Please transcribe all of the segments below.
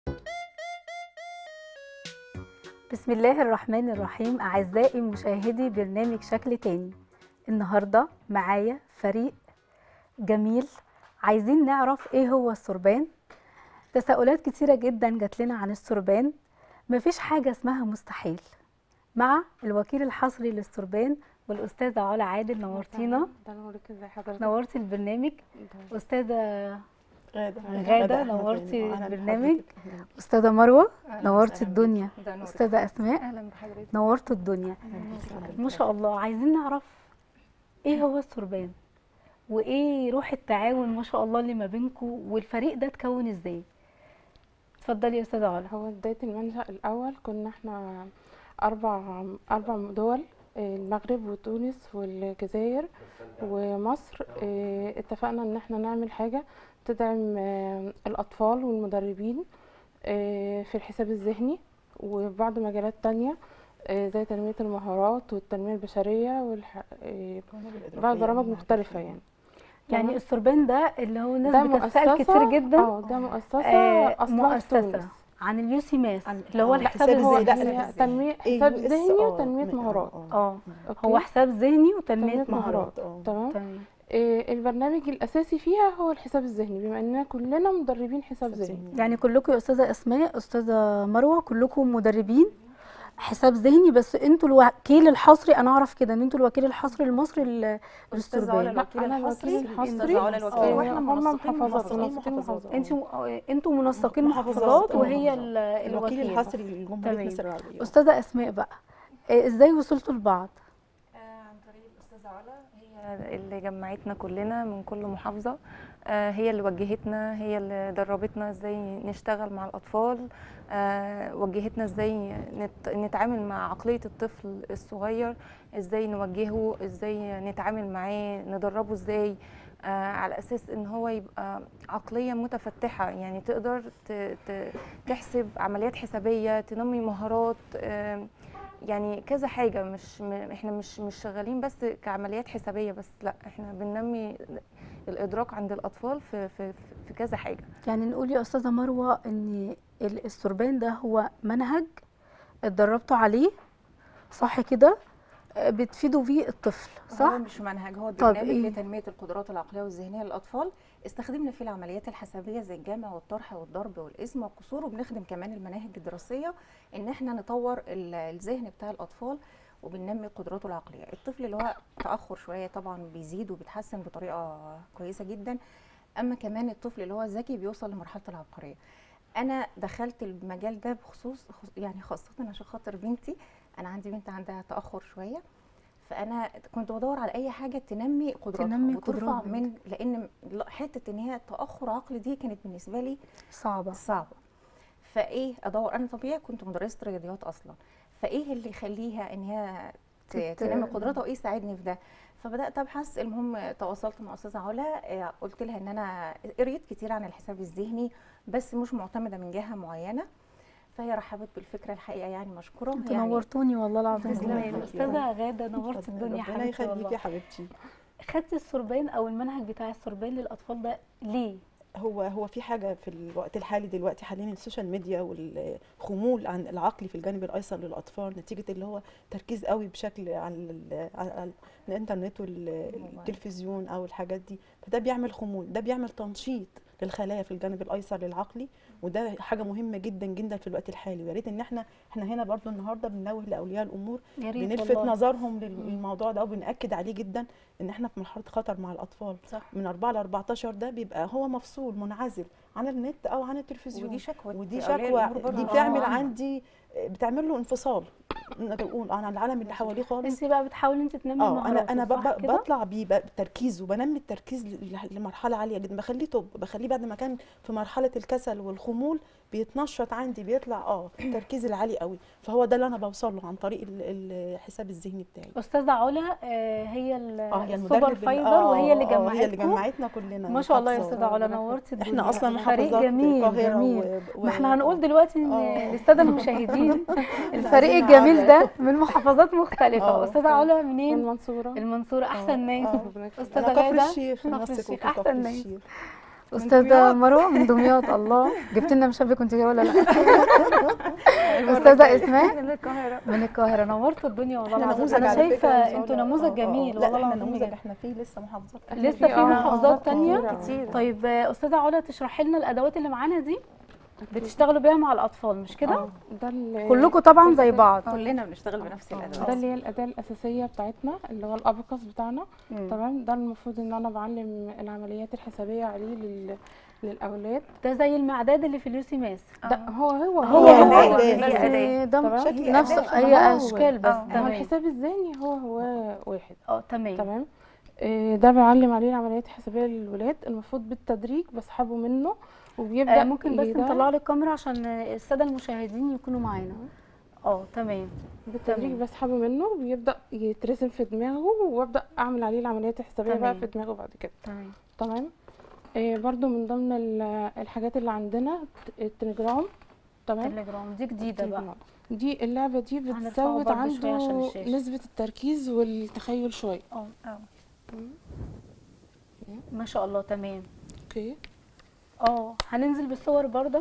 بسم الله الرحمن الرحيم أعزائي مشاهدي برنامج شكل تاني النهاردة معايا فريق جميل عايزين نعرف ايه هو السربان تساؤلات كتيرة جدا جات لنا عن السربان مفيش حاجة اسمها مستحيل مع الوكيل الحصري للسربان والأستاذة علا عادل نورتينا ده نورك ازي حضرتك نورتي البرنامج ده- أستاذة غادة غادة، أحمد نورتي يعني. أهلاً البرنامج. بحضرتك. أستاذة مروة أهلاً نورتي وسهلاً الدنيا بيك. ده نورك. أستاذة أسماء اهلا بحضرتك نورتوا الدنيا ما شاء الله عايزين نعرف ايه هو السربان وايه روح التعاون ما شاء الله اللي ما بينكم والفريق ده اتكون ازاي اتفضلي يا استاذه علا هو بداية المنشأ الأول كنا احنا أربع أربع دول آه، المغرب وتونس والجزائر ومصر آه، اتفقنا إن احنا نعمل حاجة تدعم آه، الأطفال والمدربين آه، في الحساب الذهني وفي بعض مجالات تانية آه، زي تنمية المهارات والتنمية البشرية والح... آه، بعض برامج مختلفة يعني يعني تمام. السربان ده اللي هو ده الناس بتسأل مؤسسة كتير جدا اه ده مؤسسة آه أصلها في تونس مؤسسه عن اليوسي ماس عن- اللي هو آه، الحساب حساب هو الذهني. الذهني لا، هي حساب تنمية إيه، حساب يو إس، ذهني آه، وتنمية م- آه، مهارات آه. اه أوكي؟ هو حساب ذهني وتنميه تنمية مهارات مهارات. آه. تمام تمام إيه البرنامج الأساسي فيها هو الحساب الذهني بما إننا كلنا مدربين حساب ذهني يعني كلكم يا استاذه اسماء استاذه مروه كلكم مدربين حساب ذهني بس انتوا الوكيل الحصري انا اعرف كده ان انتوا الوكيل الحصري المصري لل- أستاذة علا للسربان لا، الوكيل أنا الحصري الوكيل الحصري. أستاذة علا آه. الوكيل واحنا واحنا هم منسقين محافظات محافظات منسقين محافظات انتوا انتوا منسقين محافظات محافظات، وهي آه. ال- الوكيل الوكيل الحصري لجمهورية تمام. مصر العربية استاذه اسماء بقى إيه، ازاي وصلتوا لبعض عن طريق الأستاذة علا هي اللي جمعتنا كلنا من كل محافظة آه، هي اللي وجهتنا هي اللي دربتنا ازاي نشتغل مع الأطفال آه، وجهتنا ازاي نت- نتعامل مع عقلية الطفل الصغير ازاي نوجهه ازاي نتعامل معاه ندربه ازاي آه، على أساس ان هو يبقى عقلية متفتحة يعني تقدر ت- ت- تحسب عمليات حسابية تنمي مهارات آم، يعني كذا حاجة مش م... احنا مش مش شغالين بس كعمليات حسابية بس لا احنا بننمي الإدراك عند الأطفال في في في كذا حاجة يعني نقول يا استاذه مروه ان ال- السربان ده هو منهج اتدربتوا عليه صح كده آه، بتفيدوا بيه الطفل هو صح مش منهج هو طب برنامج إيه؟ لتنمية القدرات العقلية والذهنية للأطفال استخدمنا فيه العمليات الحسابية زي الجمع والطرح والضرب والقسم والقصور وبنخدم كمان المناهج الدراسية إن احنا نطور ال- الذهن بتاع الأطفال وبننمي قدراته العقلية الطفل اللي هو تأخر شوية طبعا بيزيد وبيتحسن بطريقة كويسة جدا أما كمان الطفل اللي هو ذكي بيوصل لمرحلة العبقرية أنا دخلت المجال ده بخصوص خص- يعني خاصة عشان خاطر بنتي أنا عندي بنت عندها تأخر شوية فانا كنت بدور على اي حاجه تنمي قدراتها تنمي وترفع قدرات من لان لا- حته ان هي تاخر عقلي دي كانت بالنسبه لي صعبه صعبه فايه ادور انا طبيعي كنت مدرسه رياضيات اصلا فايه اللي يخليها ان هي ت- تت- تنمي قدراتها وايه يساعدني في ده فبدات ابحث المهم تواصلت مع استاذه علا آه، قلت لها ان انا قريت كتير عن الحساب الذهني بس مش معتمده من جهه معينه فهي رحبت بالفكره الحقيقه يعني مشكوره انتوا يعني نورتوني والله العظيم تسلمي والله. يا حبيبتي. الاستاذه غاده نورت اتفضل. الدنيا ربنا حبيبتي يخليكي والله يا حبيبتي خدتي السربان او المنهج بتاع السربان للاطفال ده ليه هو هو في حاجه في الوقت الحالي دلوقتي حاليا السوشيال ميديا والخمول عن العقلي في الجانب الايسر للاطفال نتيجه اللي هو تركيز قوي بشكل على ال- على الانترنت والتلفزيون او الحاجات دي فده بيعمل خمول ده بيعمل تنشيط للخلايا في الجانب الايسر للعقلي وده حاجه مهمه جدا جدا في الوقت الحالي ويا ريت ان احنا احنا هنا برضو النهارده بننوه لاولياء الامور يا ريت بنلفت والله نظرهم للموضوع ده وبنأكد عليه جدا ان احنا في مرحله خطر مع الاطفال صح من 4 ل 14 ده بيبقى هو مفصول منعزل عن النت او عن التلفزيون ودي شكوى ودي أولياء شكوى الأمور برضه دي آه، بتعمل عنها. عندي بتعمل له انفصال نقدر نقول عن العالم اللي حواليه خالص انت بقى بتحاولي انت تنمي اه انا مهاراته، انا صح ب- كده؟ بطلع بيه ب- بالتركيز وبنمي التركيز ل- لمرحله عاليه جدا بخليه توب بخليه بعد ما كان في مرحله الكسل والخمول بيتنشط عندي بيطلع اه التركيز العالي قوي فهو ده اللي انا بوصل له عن طريق ال- الحساب الذهني بتاعي استاذه علا آه، هي ال- اه هي السوبر المدرب ال- فايزر آه، وهي اللي آه، هي اللي جمعتكم جمعتنا كلنا ما شاء الله يا محافظة. استاذه علا نورتي الدنيا احنا اصلا فريق محافظات جميل القاهره جميل و... و... ما احنا هنقول دلوقتي ان آه. للساده المشاهدين الفريق عايزين الجميل نعرف. ده من محافظات مختلفه آه. استاذه علا من منين المنصورة المنصوره احسن ناس آه. ربنا يخليك. استاذه انا كفر غاده الشيخ كفر نفسك الشيخ وكفر احسن ناس الشيخ استاذه دمياط. مروه من دمياط الله جبت لنا مشبك كنت جايه ولا لا استاذه اسماء من القاهرة من القاهره نورت الدنيا والله احنا العظيم نموذج انا على شايفه فكرة إن شاء انتوا الله. نموذج آه، آه. جميل لا والله احنا العظيم نموذج بجد. احنا فيه لسه محافظات لسه في آه، محافظات تانية كتيرة. كتير طيب آه، استاذه علا تشرحي لنا الادوات اللي معانا دي بتشتغلوا بيها مع الاطفال مش كده آه، ده ال- كلكم طبعا زي بعض كلنا بنشتغل بنفس ده الادوات اللي هي الاداه الاساسيه بتاعتنا اللي هو الابقص بتاعنا مم. تمام ده المفروض ان انا بعلم العمليات الحسابيه عليه لل... للاولاد ده زي المعداد اللي في اليوسي ماس ده هو هو هو هي هو أداة. بس هي ده تمام. شكل نفس أداة. هي هو هو. اشكال بس آه. هو تمام الحساب الذهني هو هو واحد اه تمام تمام آه، ده بعلم عليه العمليات الحسابيه للولاد المفروض بالتدريج بسحبه منه وبيبدا آه ممكن بس يدا- نطلع لك الكاميرا عشان الساده المشاهدين يكونوا معانا اه تمام بالتدريج تمام. بسحبه منه بيبدا يترسم في دماغه وابدا اعمل عليه العمليات الحسابيه بقى تمام. في دماغه بعد كده تمام تمام آه، برضو من ضمن ال- الحاجات اللي عندنا الت- التليجرام تمام تليجرام دي جديده بقى التليجرام. دي اللعبه دي هنرفعه بتزود برضو شوية عشان عنده الشاشة. نسبه التركيز والتخيل شويه اه اه ما شاء الله تمام اوكي اه هننزل بالصور برضه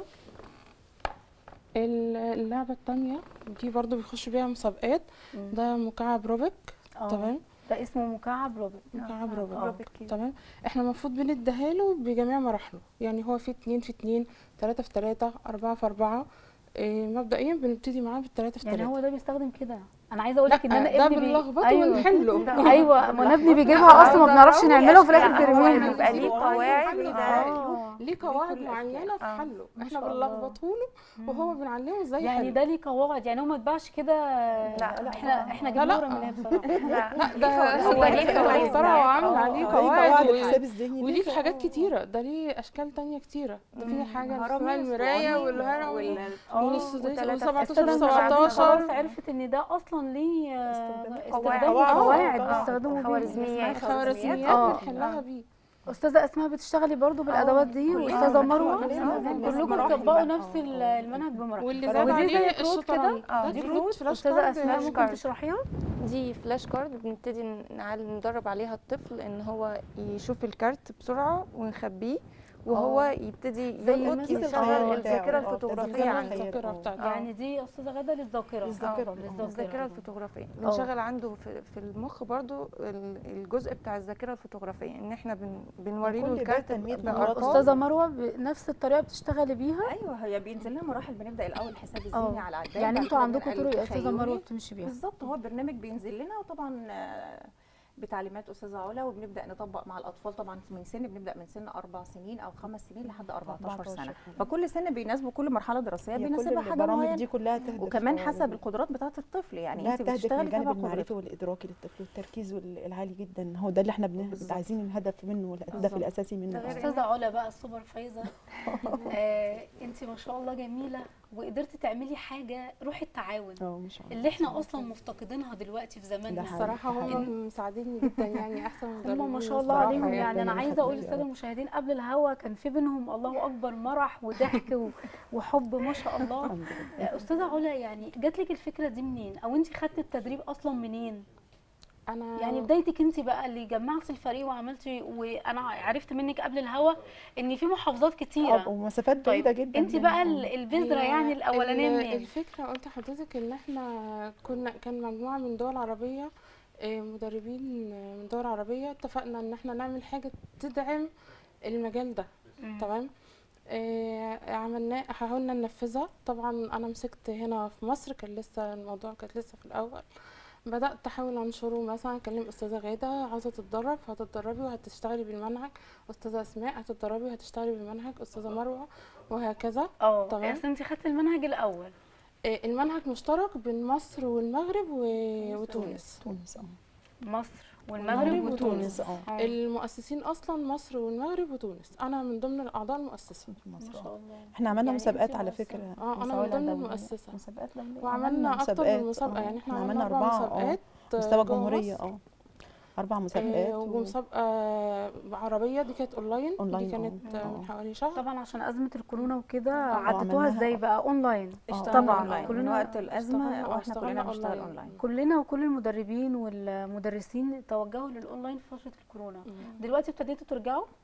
ال- اللعبه التانية دي برضو بيخش بيها مسابقات ده مكعب روبيك اه تمام ده اسمه مكعب روبوت مكعب روبيك روبيك كيوب. تمام احنا المفروض بنديها له بجميع مراحله يعني هو في اتنين في اتنين تلاتة في تلاتة أربعة في أربعة إيه مبدئيا بنبتدي معاه بالتلاتة في يعني تلاتة هو ده بيستخدم كده انا عايزه اقول لك ان لا انا ده ابني بي- بنلخبطه ايوه ونحله ايوه ما انا ابني بيجيبها اصلا ما بنعرفش نعملها وفي الاخر لا، هو ترميها بيبقى ليه قواعد حل آه. اه ليه قواعد كل معينة في آه. حله ما احنا شاء الله. بنلخبطه له وهو بنعلمه ازاي يعني يحل. ده ليه قواعد يعني هو ما اتباعش كده لا، لا، احنا احنا لا، جبنا لا. ورا منها بصراحه لا ده هو ده ليه ليه قواعد اخترع وعمل آه، عليه آه. قواعد قواعد و- الحساب الذهني وليه دي. حاجات كتيرة ده ليه أشكال تانية كتيرة ده في حاجة هرمي اسمها المراية والهرم وال- ونص وتلاتة و17 استاذه مش عارفة، 17 خلاص عرفت ان ده اصلا ليه آه، استخدامات. استخدام قواعد. قواعد آه، بيستخدموا بيها خوارزميات خوارزميات آه. بنحلها بيه استاذه اسماء بتشتغلي برضو بالادوات دي كلنا واستاذه بنحل مروه كلنا كلكم بمراحل بتطبقوا بقى. نفس آه. ال- المنهج بمراحل واللي ودي زاد زي عليه كروت الشطرنج كده؟ آه، ده دي كروت فلاش استاذه كارد اسماء فلاش ممكن كارد. تشرحيها دي فلاش كارد بنبتدي نعل- ندرب عليها الطفل ان هو يشوف الكارت بسرعة ونخبيه وهو يبتدي زي يلقط مثل يشغل الخيال الذاكرة بتاعه. آه، الفوتوغرافية تذكرة عنده الخيال. الذاكرة آه. بتاعتي يعني دي يا استاذه غدا للذاكره للذاكرة. آه، للذاكرة. الذاكرة الفوتوغرافية بنشغل عنده في, في المخ برضو ال- الجزء بتاع الذاكرة الفوتوغرافية ان احنا بن بنوري له كل ده الكارت تنمية ب- مهارات. بأرقام استاذه مروه بنفس الطريقه بتشتغلي بيها ايوه هي بينزل لنا مراحل بنبدا الاول حساب الذهني اه على العداد يعني بعد انتوا كده عندكم بننقل طرق يا استاذه تخيلي. مروه بتمشي بيها بالظبط هو البرنامج بينزل لنا وطبعا آه، بتعليمات استاذه علا وبنبدا نطبق مع الاطفال طبعا من سن بنبدا من سن اربع سنين او خمس سنين لحد 14 14 سنه سنة. فكل سن بيناسبه كل مرحله دراسيه هي كل بيناسبها حاجه البرامج معينه دي كلها تهدف وكمان آه، حسب القدرات بتاعه الطفل يعني كلها انت تهدف بتشتغلي للجانب تبع المعرفي قدرته والادراكي للطفل والتركيز وال- العالي جدا هو ده اللي احنا بن- بالظبط. عايزين الهدف منه والهدف بالظبط. الاساسي منه ده غير آه. استاذه علا بقى السوبر فايزه آه انت ما شاء الله جميله وقدرتي تعملي حاجه روح التعاون اه ما شاء الله اللي احنا اصلا مفتقدينها دلوقتي في ده زماننا حقيقي. الصراحة هم مساعديني جدا يعني أحسن هم مدربين ما شاء الله الصراحة عليهم يعني. يعني انا ربنا عايزه اقول يخليك يا للساده رب. المشاهدين قبل الهوا كان في بينهم الله اكبر مرح وضحك و- وحب ما شاء الله الحمد لله آه، استاذه علا يعني جات لك الفكره دي منين او انت خدتي التدريب اصلا منين أنا يعني بدايتك انت بقى اللي جمعتي الفريق وعملتي وانا عرفت منك قبل الهوا ان في محافظات اه كتيره ومسافات طيب بعيده جدا انت يعني. بقى آه. ال- البذره هي يعني الاولانيه ال- منين الفكرة قلت لحضرتك ان احنا كنا كان مجموعة من دول عربية آه، مدربين آه، من دول عربية اتفقنا ان احنا نعمل حاجة تدعم المجال ده مم. تمام آه، عملنا حاولنا ننفذها طبعا انا مسكت هنا في مصر كان لسه الموضوع كانت لسه في الاول بدات احاول انشره مثلا اكلم استاذه غاده عاوزه تتدرب هتتدربي وهتشتغلي بالمنهج استاذه اسماء هتتدربي وهتشتغلي بالمنهج استاذه مروه وهكذا اه تمام. بس انت خدتي المنهج الاول آه، المنهج مشترك بين مصر والمغرب و- وتونس تونس اه مصر والمغرب والمغرب وتونس. وتونس اه آه. المؤسسين اصلا مصر والمغرب وتونس انا من ضمن الاعضاء المؤسسه في ما مصر شاء آه. الله احنا عملنا يعني مسابقات انتي على مؤسسة. فكره اه انا من مسابقات ضمن دولية. المؤسسه مسابقات دولية. وعملنا اكتر مسابقات، من مسابقه آه. يعني احنا عملنا عملنا اربع أربعة، آه. مسابقات مستوى جوه جمهوريه مصر. اه اربع مسابقات آه، و- ومسابقه عربيه دي كانت اونلاين أونلاين، دي كانت آه. آه، من حوالي شهر طبعا عشان ازمه الكورونا وكده آه، عدتوها عملناها. ازاي بقى اونلاين اشتغلنا طبعاً، اونلاين كلنا من وقت الازمه اشتغلنا- واحنا اشتغلنا كلنا بنشتغل أونلاين. اونلاين كلنا وكل المدربين والمدرسين توجهوا للاونلاين في فتره الكورونا دلوقتي ابتديتوا ترجعوا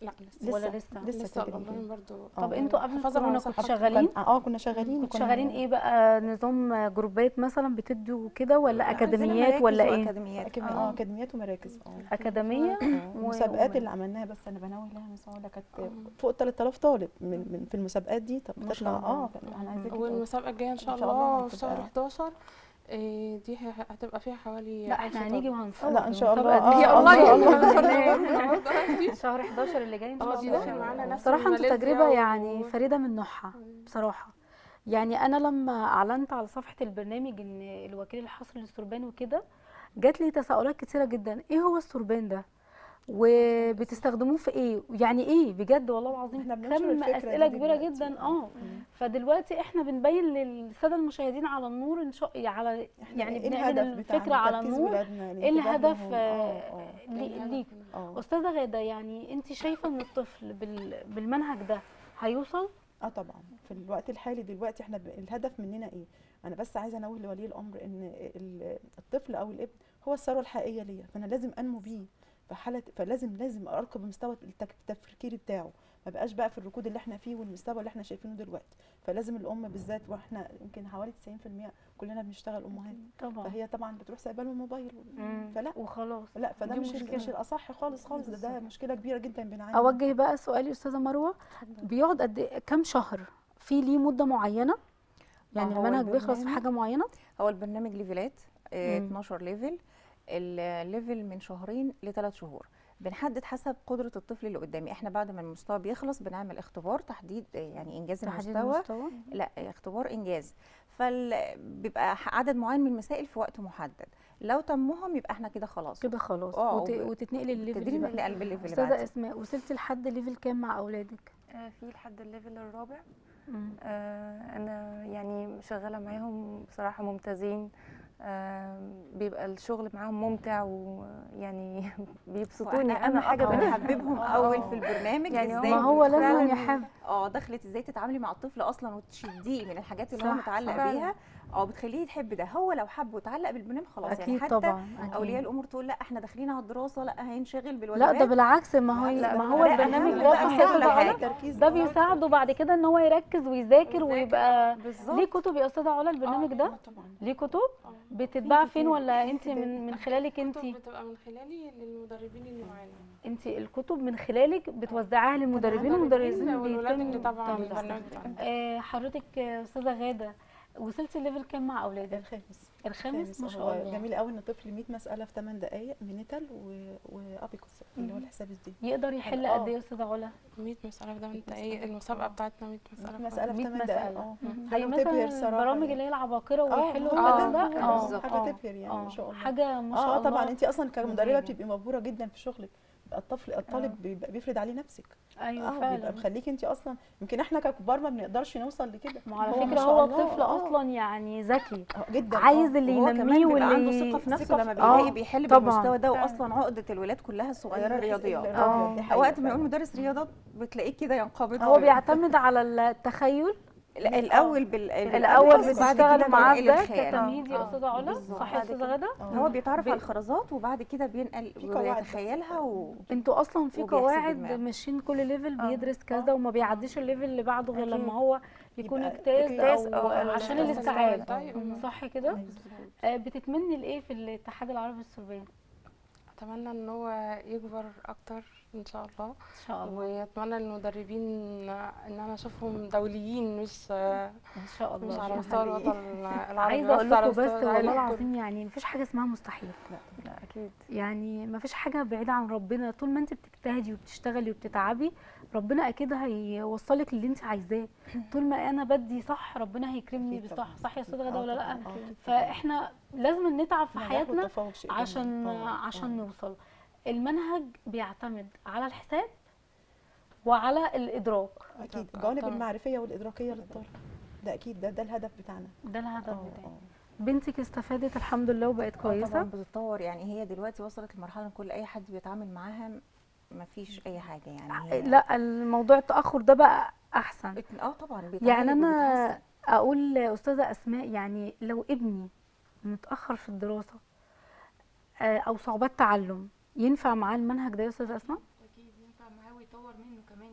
لا لسه ولا لسه لسه؟ لسه لسه تدريب. الاونلاين برضو طب آه. انتوا قبل حفاظا على الكورونا كنتوا صحتك. شغالين كان- اه كنا شغالين كنتوا وكنا- شغالين ايه بقى نظام جروبات مثلا بتدوا كده ولا عندنا اكاديميات مراكز ولا ايه وأكاديميات. أكاديمي- آه. اه اكاديميات ومراكز اه اكاديميه آه، المسابقات و- اللي عملناها بس انا بنوه لها مساعده كانت آه. فوق 3000 طالب من, من في المسابقات دي طب ما بتطلع شاء الله. اه كان- انا عايزاكي تقولي. والمسابقه الجايه ان شاء إن شاء الله الله في شهر هتبقى- 11 إيه، دي ه- هتبقى فيها حوالي لا 1000 احنا طالب. هنيجي وهنصور لا، إن شاء المسابقة الله. دي. آه، والله الله. شهر 11 اللي جاي ان اه شاء دي الله داخل معانا ناس بصراحه من انتوا ماليزيا تجربه و- يعني فريده من نوعها بصراحه يعني انا لما اعلنت على صفحه البرنامج ان الوكيل الحصري للسربان وكده جات لي تساؤلات كتيره جدا ايه هو السربان ده وبتستخدموه في ايه يعني ايه بجد والله العظيم إحنا بننشر كم الفكرة اسئله دي كبيره دلوقتي. جدا اه مم. فدلوقتي احنا بنبين للساده المشاهدين على النور ان شاء على إحنا يعني إيه بنعمل الهدف الفكره بتاعنا؟ على تركيز النور ولادنا، ايه الانتباه الهدف لهم. آه، اه لي- الهدف ليك من- اه استاذه غاده يعني انت شايفه ان الطفل بال- بالمنهج ده هيوصل اه طبعا في الوقت الحالي دلوقتي احنا ب... الهدف مننا ايه انا بس عايزه انوه لولي الامر ان ال- الطفل او الابن هو الثروه الحقيقيه ليا فانا لازم انمو بيه فحاله فلازم لازم اركب مستوى التك- التفكير بتاعه ما بقاش بقى في الركود اللي احنا فيه والمستوى اللي احنا شايفينه دلوقتي فلازم الام بالذات واحنا يمكن حوالي 90% كلنا بنشتغل امهات طبعا فهي طبعا بتروح سايبه له الموبايل مم. فلا وخلاص لا فده دي مش ال- مشكلة. مش الاصح خالص خالص ده, ده مشكله كبيره جدا بنعاني منها. اوجه بقى سؤالي استاذه مروه بيقعد قد إيه- كام شهر في ليه مده معينه يعني آه، هو المنهج بيخلص في البرنامج- حاجه معينه هو البرنامج ليفلات آه، مم. 12 ليفل الليفل من شهرين لثلاث شهور بنحدد حسب قدرة الطفل اللي قدامي احنا بعد ما المستوى بيخلص بنعمل اختبار تحديد آه، يعني انجاز تحديد المستوى المستوى لا اختبار انجاز فبيبقى عدد معين من المسائل في وقت محدد لو تمهم يبقى احنا كده خلاص كده خلاص آه، وت... وب- وتتنقلي الليفل تدريب اللي بقى. لقلب الليفل اللي استاذه بعده اسماء وصلتي لحد ليفل كام مع اولادك آه، في لحد الليفل الرابع مم. آه، انا يعني شغاله معاهم بصراحه ممتازين آه، بيبقى الشغل معاهم ممتع ويعني بيبسطوني واحنا اهم حاجه أكتر. بنحببهم اول في البرنامج يعني ازاي ما هو لازم فعلاً يحب اه دخلت ازاي تتعاملي مع الطفل اصلا وتشديه من الحاجات اللي هو صح، متعلق صح. بيها اه بتخليه يحب ده هو لو حب وتعلق بالبرنامج خلاص يعني اكيد حتى طبعا اولياء أكيد. الامور تقول لا احنا داخلين على الدراسه لا هينشغل لا بالواجبات ده بالعكس ما هو لا، ما ده هو لا، البرنامج أهم ده بقى اصلا أهم استاذه علا حاجة. التركيز ده بيساعده بعد كده ان هو يركز ويذاكر ويبقى بالظبط ليه كتب يا استاذه علا البرنامج ده آه، طبعا ليه كتب آه. بتتباع فين كتير، ولا في انت كتير. من من خلالك انت الكتب بتبقى من خلالي للمدربين اللي معانا انت الكتب من خلالك بتوزعيها للمدربين والمدرسين والولاد اللي بيتم طبعا تنظيمها. البرنامج بتاعنا آه، حضرتك آه، استاذه غاده وصلتي ليفل كام مع اولادك الخامس الخامس ما هو شاء الله جميل قوي ان طفل 100 مساله في 8 دقائق مينيتال و... وابيكوس اللي هو الحساب الديني يقدر يحل آه. قد ايه يا استاذه علا 100 مسألة في ده انت مسألة. ايه المسابقة بتاعتنا 100 مسألة 100 في مساله في 100 8 دقائق مسألة. اه زي حاجة بتبهر مثلا صراحة البرامج يعني. اللي هي العباقره اه ويحلوا هو الكلام ده ده آه، اه حاجه آه، تبهر يعني اه ما شاء الله حاجه ما شاء اه الله طبعا انت اصلا كمدربه مهمة. بتبقي مبهوره جدا في شغلك بيبقى الطفل الطالب بيبقى بيفرض عليه نفسك ايوه اه بيبقى فعلا مخليكي انت اصلا يمكن احنا ككبار ما بنقدرش نوصل لكده ما على هو ما فكره شاء هو الله، الطفل آه. اصلا يعني ذكي آه، جدا عايز آه. اللي وهو كمان ينميه بيبقى عنده واللي ثقه في نفسه ثقة لما في- بيلاقي آه، بيحل طبعاً. بالمستوى ده فعلاً. واصلا عقده الولاد كلها صغيره الحس- رياضيات الرياضيات، آه. دي حقيقة وقت ما يقول فعلاً. مدرس رياضات بتلاقيه كده ينقبض هو في- بيعتمد على التخيل لا، الاول بال الاول بالأبيض، بعد كده بتشتغلوا معاه بينقل ده الخيال. كتمهيدي يا آه، استاذه علا بالظبط. صح يا بعد استاذه كده- غاده آه. هو بيتعرف بي- على الخرزات وبعد كده بينقل في قواعد بس. ويتخيلها و... انتوا اصلا في وبيحسب قواعد بدماغه. ماشيين كل ليفل آه. بيدرس كذا وما بيعديش الليفل اللي بعده غير أكيد. لما هو يكون يبقى اجتاز اجتاز او أو عشان ال- الاستيعاب طيب. صح كده أيوة. آه، بتتمني لايه في الاتحاد العربي للسربان اتمنى ان هو يكبر اكتر ان شاء الله ان شاء الله واتمنى المدربين ان انا اشوفهم دوليين مش ان شاء مش الله على إن مستوى شاء الله. الوطن العربي عايزه اقول على لكم بس مستوى والله العالم كله. العظيم يعني مفيش حاجه اسمها مستحيل لا اكيد يعني مفيش حاجه بعيده عن ربنا طول ما انت بتجتهدي وبتشتغلي وبتتعبي ربنا اكيد هيوصلك للي انت عايزاه طول ما انا بدي صح ربنا هيكرمني أكيد بصح طبعاً. صح يا استاذه غاده آه ولا لا طبعاً، آه أكيد. فاحنا لازم نتعب في نجاح حياتنا والتفوق شيء عشان جميل. آه، عشان آه. نوصل المنهج بيعتمد على الحساب وعلى الادراك اكيد طبعاً. الجوانب طبعاً. المعرفيه والادراكيه للطالب ده اكيد ده ده الهدف بتاعنا ده الهدف آه، بتاعي آه. بنتك استفادت الحمد لله وبقت آه، طبعا كويسه بتتطور يعني هي دلوقتي وصلت لمرحله ان كل اي حد بيتعامل معاها ما فيش اي حاجه يعني هي لا الموضوع التاخر ده بقى احسن ات- اه طبعا يعني بيتعالج انا وبيتحسن. اقول استاذه اسماء يعني لو ابني متاخر في الدراسه آه، او صعوبات تعلم ينفع معاه المنهج ده يا استاذه اسماء اكيد ينفع معاه ويطور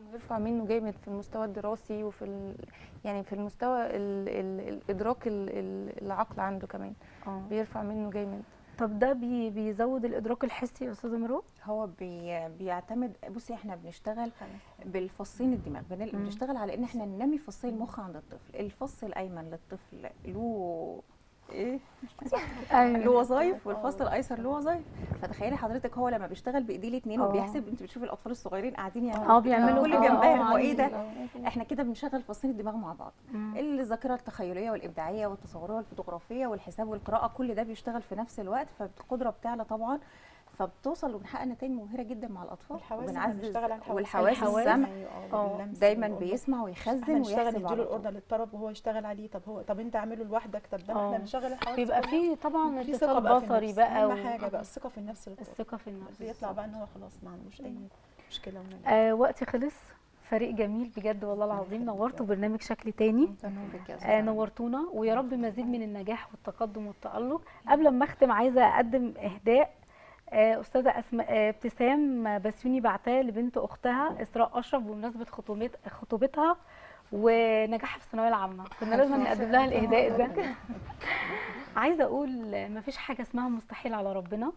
بيرفع منه جامد في المستوى الدراسي وفي ال... يعني في المستوى ال... ال... الادراك ال... ال... العقل عنده كمان اه بيرفع منه جامد طب ده بي بيزود الادراك الحسي يا استاذه مرو هو بي بيعتمد بصي احنا بنشتغل بالفصين الدماغ بنل... مم. بنشتغل على ان احنا ننمي فصين المخ عند الطفل الفص الايمن للطفل له ايه له وظايف والفصل الايسر له وظايف فتخيلي حضرتك هو لما بيشتغل بايديه الاثنين اه. وبيحسب انت بتشوفي الاطفال الصغيرين قاعدين يعني اه بيعملوا كل اه، جنبها اه، هو ايه ده عندي- احنا كده بنشغل فصين الدماغ مع بعض مم. الذاكره التخيليه والابداعيه والتصوريه والفوتوغرافيه والحساب والقراءه كل ده بيشتغل في نفس الوقت فالقدره بتعلى طبعا فبتوصل وبنحقق نتائج مبهره جدا مع الاطفال والحواس احنا بنشتغل على الحواس والحواس الحواس. السمع اه، باللمس دايما والقرب. بيسمع ويخزن احنا نشتغل ويحسب نديله على طول. الاوردر للطلب وهو يشتغل عليه طب هو طب انت اعمله لوحدك طب ده اه. احنا بنشغل الحواس بيبقى كلها. فيه طبعا في اتصال ثقه بقى في بصري النفس بقى اهم و- حاجه بقى الثقه في النفس للطفل الثقه في النفس بيطلع بقى ان هو خلاص ما عندوش اي مشكله ونجاح. آه وقتي خلص فريق جميل بجد والله العظيم نورتوا برنامج شكل تاني بنورك يا آه أستاذة. نورتونا ويا رب مزيد من النجاح والتقدم والتألق قبل ما اختم عايزه اقدم اهداء آه استاذه اسماء آه ابتسام بسيوني بعتاه لبنت اختها اسراء اشرف بمناسبه خطوبت خطوبتها ونجاحها في الثانويه العامه كنا لازم نقدم لها الاهداء ده عايزه اقول آه، مفيش حاجه اسمها مستحيل على ربنا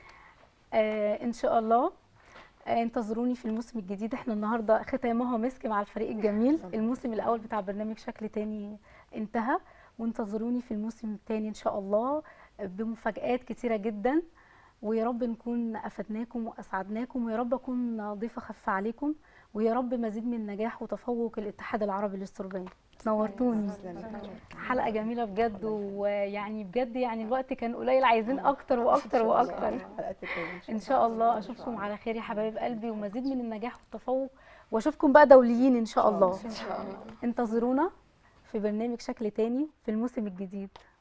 آه ان شاء الله آه، انتظروني في الموسم الجديد احنا النهارده ختامها مسك مع الفريق الجميل الموسم الاول بتاع برنامج شكل تاني انتهى وانتظروني في الموسم الثاني ان شاء الله بمفاجآت كتيرة جدا ويا رب نكون افدناكم واسعدناكم ويا رب اكون ضيفة خفيفة عليكم ويا رب مزيد من نجاح وتفوق الاتحاد العربي للسربان نورتوني حلقة جميلة بجد ويعني بجد يعني الوقت كان قليل عايزين اكتر واكتر واكتر الحلقات الجايه ان شاء الله اشوفكم على خير يا حبايب قلبي ومزيد من النجاح والتفوق واشوفكم بقى دوليين ان شاء الله انتظرونا في برنامج شكل تاني في الموسم الجديد